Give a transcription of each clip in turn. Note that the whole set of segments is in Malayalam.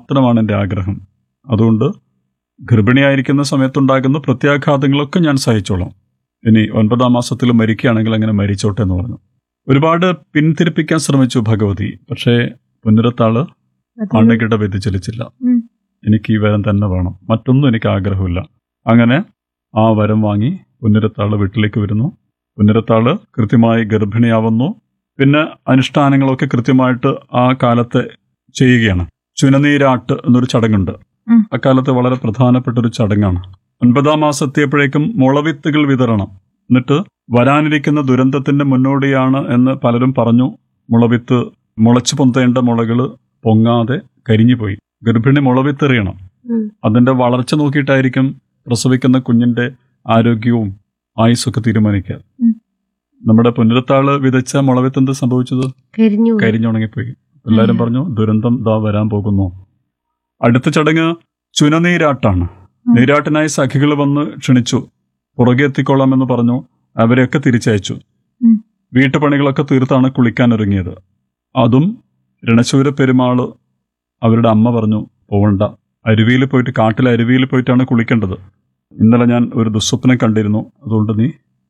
മാത്രമാണ് എൻ്റെ ആഗ്രഹം അതുകൊണ്ട് ഗർഭിണിയായിരിക്കുന്ന സമയത്തുണ്ടാകുന്ന പ്രത്യാഘാതങ്ങളൊക്കെ ഞാൻ സഹിച്ചോളാം ഇനി ഒൻപതാം മാസത്തിൽ മരിക്കുകയാണെങ്കിൽ അങ്ങനെ മരിച്ചോട്ടെ എന്ന് പറഞ്ഞു ഒരുപാട് പിന്തിരിപ്പിക്കാൻ ശ്രമിച്ചു ഭഗവതി പക്ഷേ പുനരത്താള് അത് ആണ്ടകിട്ട വ്യതിചലിച്ചില്ല ഉം. എനിക്ക് ഈ വരം തന്നെ വേണം മറ്റൊന്നും എനിക്ക് ആഗ്രഹമില്ല അങ്ങനെ ആ വരം വാങ്ങി പുനരത്താള് വീട്ടിലേക്ക് വരുന്നു പുനരത്താള് കൃത്യമായി ഗർഭിണിയാവുന്നു പിന്നെ അനുഷ്ഠാനങ്ങളൊക്കെ കൃത്യമായിട്ട് ആ കാലത്ത് ചെയ്യുകയാണ് ചുനനീരാട്ട് എന്നൊരു ചടങ്ങുണ്ട് ഉം. അക്കാലത്ത് വളരെ പ്രധാനപ്പെട്ട ഒരു ചടങ്ങാണ് ഒൻപതാം മാസം എത്തിയപ്പോഴേക്കും മുളവിത്തുകൾ വിതരണം എന്നിട്ട് വരാനിരിക്കുന്ന ദുരന്തത്തിന്റെ മുന്നോടിയാണ് എന്ന് പലരും പറഞ്ഞു മുളവിത്ത് മുളച്ചു പൊന്തേണ്ട മുളകള് പൊങ്ങാതെ കരിഞ്ഞുപോയി ഗർഭിണി മുളവിത്തെറിയണം ഉം. അതിന്റെ വളർച്ച നോക്കിയിട്ടായിരിക്കും പ്രസവിക്കുന്ന കുഞ്ഞിന്റെ ആരോഗ്യവും ആയുസ്സൊക്കെ തീരുമാനിക്കുക ഉം. നമ്മുടെ പുനരത്താള് വിതച്ച മുളവിത്ത് എന്ത് സംഭവിച്ചത് കരിഞ്ഞു പോയി. കരിഞ്ഞുണങ്ങിപ്പോയി എല്ലാവരും ഉം. പറഞ്ഞു ദുരന്തം ദാ വരാൻ പോകുന്നു അടുത്ത ചടങ്ങ് ചുനനീരാട്ടാണ് ഉം. നീരാട്ടിനായി സഖികൾ വന്ന് ക്ഷണിച്ചു പുറകെ എത്തിക്കോളാമെന്ന് പറഞ്ഞു അവരെയൊക്കെ തിരിച്ചയച്ചു ഉം. വീട്ടുപണികളൊക്കെ തീർത്താണ് കുളിക്കാൻ ഒരുങ്ങിയത് അതും രണശൂര പെരുമാള് അവരുടെ അമ്മ പറഞ്ഞു പോവണ്ട അരുവിയിൽ പോയിട്ട് കാട്ടിലെ അരുവിയിൽ പോയിട്ടാണ് കുളിക്കേണ്ടത് ഇന്നലെ ഞാൻ ഒരു ദുസ്വപ്നം കണ്ടിരുന്നു അതുകൊണ്ട് നീ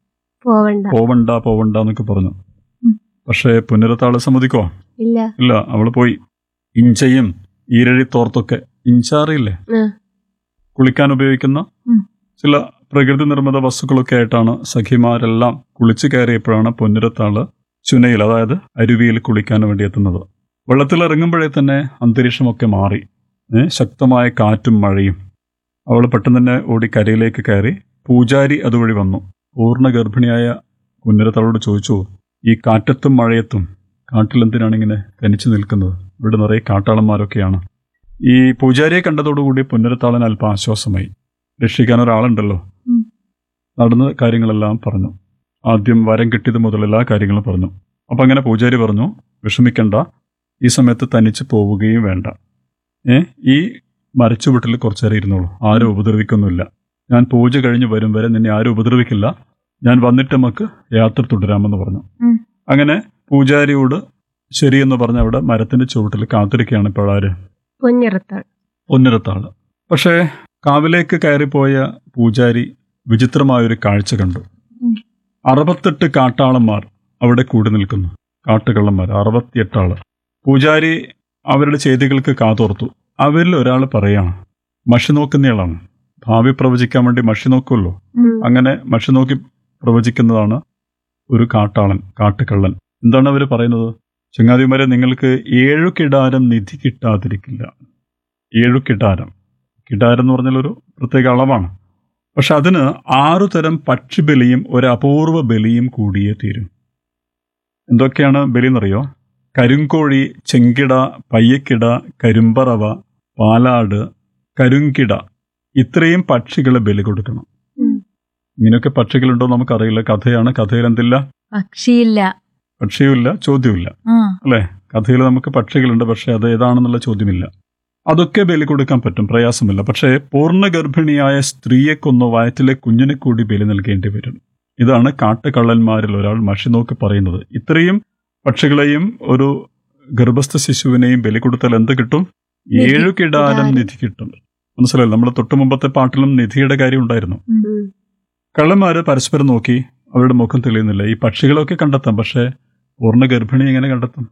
പോവണ്ട പോവണ്ട പോവണ്ട എന്നൊക്കെ പറഞ്ഞു ഉം. പക്ഷേ പുനരത്താള് സമ്മതിക്കോ ഇല്ല ഇല്ല അവള് പോയി ഇഞ്ചയും ഈരഴി തോർത്തൊക്കെ ഇഞ്ചാറിയില്ലേ ആ. കുളിക്കാൻ ഉപയോഗിക്കുന്ന ഉം. ചില പ്രകൃതി നിർമ്മിത വസ്തുക്കളൊക്കെ ആയിട്ടാണ് സഖിമാരെല്ലാം കുളിച്ചു കയറിയപ്പോഴാണ് പൊന്നിരത്താള് ചുനയിൽ അതായത് അരുവിയിൽ കുളിക്കാൻ വേണ്ടി എത്തുന്നത് വെള്ളത്തിൽ ഇറങ്ങുമ്പോഴേ തന്നെ അന്തരീക്ഷമൊക്കെ മാറി ഏ, ശക്തമായ കാറ്റും മഴയും അവൾ പെട്ടെന്ന് തന്നെ ഓടി കരയിലേക്ക് കയറി പൂജാരി അതുവഴി വന്നു പൂർണ്ണ ഗർഭിണിയായ പുന്നരത്താളോട് ചോദിച്ചു ഈ കാറ്റത്തും മഴയത്തും കാട്ടിലെന്തിനാണ് ഇങ്ങനെ തനിച്ചു നിൽക്കുന്നത് ഇവിടെ നിറയെ കാട്ടാളന്മാരൊക്കെയാണ് ഈ പൂജാരിയെ കണ്ടതോടുകൂടി പുന്നരത്താളൻ അല്പം ആശ്വാസമായി രക്ഷിക്കാൻ ഒരാളുണ്ടല്ലോ ഉം. നടന്ന കാര്യങ്ങളെല്ലാം പറഞ്ഞു ആദ്യം വരം കിട്ടിയത് മുതൽ എല്ലാ കാര്യങ്ങളും പറഞ്ഞു അപ്പം അങ്ങനെ പൂജാരി പറഞ്ഞു വിഷമിക്കണ്ട ഈ സമയത്ത് തനിച്ച് പോവുകയും വേണ്ട ഏ ഈ മരച്ചുവട്ടിൽ കുറച്ചേരം ഇരുന്നോളൂ ആരും ഉപദ്രവിക്കൊന്നുമില്ല ഞാൻ പൂജ കഴിഞ്ഞ് വരും വരെ നിന്നെ ആരും ഉപദ്രവിക്കില്ല ഞാൻ വന്നിട്ട് നമുക്ക് യാത്ര തുടരാമെന്ന് പറഞ്ഞു ഉം. അങ്ങനെ പൂജാരിയോട് ശരിയെന്ന് പറഞ്ഞ് അവിടെ മരത്തിന്റെ ചുവട്ടിൽ കാത്തിരിക്കുകയാണ് ഇപ്പോൾ ആര് പൊന്നിറത്താൾ പൊന്നിരത്താള് പക്ഷേ കാവിലേക്ക് കയറിപ്പോയ പൂജാരി വിചിത്രമായൊരു കാഴ്ച കണ്ടു ഉം. അറുപത്തെട്ട് കാട്ടാളന്മാർ അവിടെ കൂടി നിൽക്കുന്നു കാട്ടുകള്ളന്മാർ അറുപത്തിയെട്ടാള് പൂജാരി അവരുടെ ചെയ്തികൾക്ക് കാതോർത്തു അവരിൽ ഒരാൾ പറയാണ് മഷി നോക്കുന്നയാളാണ് ഭാവി പ്രവചിക്കാൻ വേണ്ടി മഷി നോക്കുമല്ലോ ഉം. അങ്ങനെ മഷി നോക്കി പ്രവചിക്കുന്നതാണ് ഒരു കാട്ടാളൻ കാട്ടുകള്ളൻ എന്താണ് അവർ പറയുന്നത് ചങ്ങാതിമാരെ നിങ്ങൾക്ക് ഏഴു കിടാരം നിധി കിട്ടാതിരിക്കില്ല ഏഴു കിടാരം കിടാരം എന്ന് പറഞ്ഞാൽ ഒരു പ്രത്യേക അളവാണ് പക്ഷെ അതിന് ആറു തരം പക്ഷിബലിയും ഒരു അപൂർവ ബലിയും കൂടിയേ തീരും എന്തൊക്കെയാണ് ബലി എന്നറിയോ കരിങ്കോഴി ചെങ്കിട പയ്യക്കിട കരിമ്പറവ പാലാട് കരുങ്കിട ഇത്രയും പക്ഷികളെ ബലി കൊടുക്കണം ഉം. ഇങ്ങനെയൊക്കെ പക്ഷികളുണ്ടോ നമുക്കറിയില്ല കഥയാണ് കഥയിൽ എന്തില്ല പക്ഷിയില്ല പക്ഷിയുമില്ല ചോദ്യമില്ല ആ അല്ലേ കഥയിൽ നമുക്ക് പക്ഷികളുണ്ട് പക്ഷെ അത് ഏതാണെന്നുള്ള ചോദ്യമില്ല അതൊക്കെ ബലി കൊടുക്കാൻ പറ്റും പ്രയാസമില്ല പക്ഷേ പൂർണ്ണ ഗർഭിണിയായ സ്ത്രീയെ കൊന്ന് വയറ്റിലെ കുഞ്ഞിനെ കൂടി ബലി നൽകേണ്ടി വരും ഇതാണ് കാട്ടുകള്ളന്മാരിൽ ഒരാൾ മഷി നോക്കി പറയുന്നത് ഇത്രയും പക്ഷികളെയും ഒരു ഗർഭസ്ഥ ശിശുവിനെയും ബലി കൊടുത്താൽ എന്ത് കിട്ടും നിധി. ഏഴു കിടാരം കിടാരം. നിധി കിട്ടും മനസ്സിലായി നമ്മൾ തൊട്ടു മുമ്പത്തെ പാട്ടിലും നിധിയുടെ കാര്യം ഉണ്ടായിരുന്നു ഉം. കള്ളന്മാര് പരസ്പരം നോക്കി അവരുടെ മുഖം തെളിയുന്നില്ല ഈ പക്ഷികളൊക്കെ കണ്ടെത്താം പക്ഷേ പൂർണ്ണ ഗർഭിണി എങ്ങനെ കണ്ടെത്തും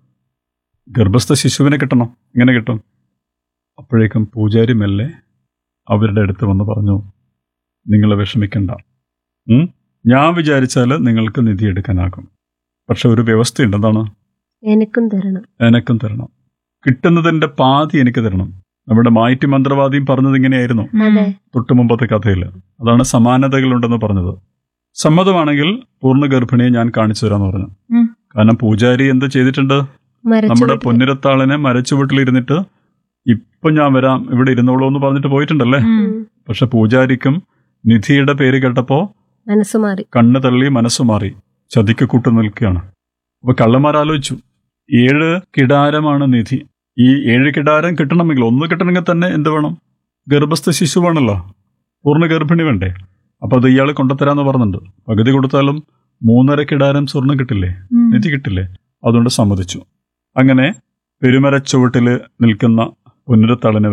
ഗർഭസ്ഥ ശിശുവിനെ കിട്ടണം എങ്ങനെ കിട്ടും അപ്പോഴേക്കും പൂജാരി മെല്ലെ അവരുടെ അടുത്ത് വന്ന് പറഞ്ഞു നിങ്ങൾ വിഷമിക്കണ്ട ഉം? ഞാൻ വിചാരിച്ചാൽ നിങ്ങൾക്ക് നിധി എടുക്കാനാകും പക്ഷെ ഒരു വ്യവസ്ഥയുണ്ട് എന്താണ് എനിക്കും തരണം എനക്കും തരണം കിട്ടുന്നതിന്റെ പാതി എനിക്ക് തരണം നമ്മുടെ മായിറ്റി മന്ത്രവാദിയും പറഞ്ഞത് ഇങ്ങനെയായിരുന്നു അതെ തൊട്ടു മുമ്പത്തെ കഥയിൽ അതാണ് സമാനതകളുണ്ടെന്ന് പറഞ്ഞത് സമ്മതമാണെങ്കിൽ പൂർണ്ണ ഗർഭിണിയെ ഞാൻ കാണിച്ചു തരാന്ന് പറഞ്ഞു ഉം. കാരണം പൂജാരി എന്ത് ചെയ്തിട്ടുണ്ട് നമ്മുടെ മരച്ചുവട്ടിൽ. പൊന്നിരത്താളിനെ മരച്ചുവട്ടിലിരുന്നിട്ട് ഇപ്പൊ ഞാൻ വരാം ഇവിടെ ഇരുന്നോളൂ എന്ന് പറഞ്ഞിട്ട് പോയിട്ടുണ്ടല്ലേ ഉം. ഉം. പക്ഷെ പൂജാരിക്കും നിധിയുടെ പേര് കേട്ടപ്പോ മനസ്സ് മാറി കണ്ണ് തള്ളി മനസ്സ് മാറി ചതിക്ക് കൂട്ടു നിൽക്കുകയാണ് അപ്പൊ കള്ളന്മാരാലോചിച്ചു ഏഴ് കിടാരമാണ് നിധി ഈ ഏഴ് കിടാരം കിട്ടണമെങ്കിൽ ഒന്ന് കിട്ടണമെങ്കിൽ തന്നെ എന്ത് വേണം ഗർഭസ്ഥ ശിശു വേണമല്ലോ പൂർണ്ണ ഗർഭിണി വേണ്ടേ അപ്പൊ അത് ഇയാൾ കൊണ്ടുതരാന്ന് പറഞ്ഞിട്ടുണ്ട് പകുതി കൊടുത്താലും മൂന്നര കിടാരം സ്വർണം കിട്ടില്ലേ ഉം. നിധി കിട്ടില്ലേ അതുകൊണ്ട് സമ്മതിച്ചു അങ്ങനെ പെരുമരച്ചുവട്ടില് നിൽക്കുന്ന പുനരത്തളനെ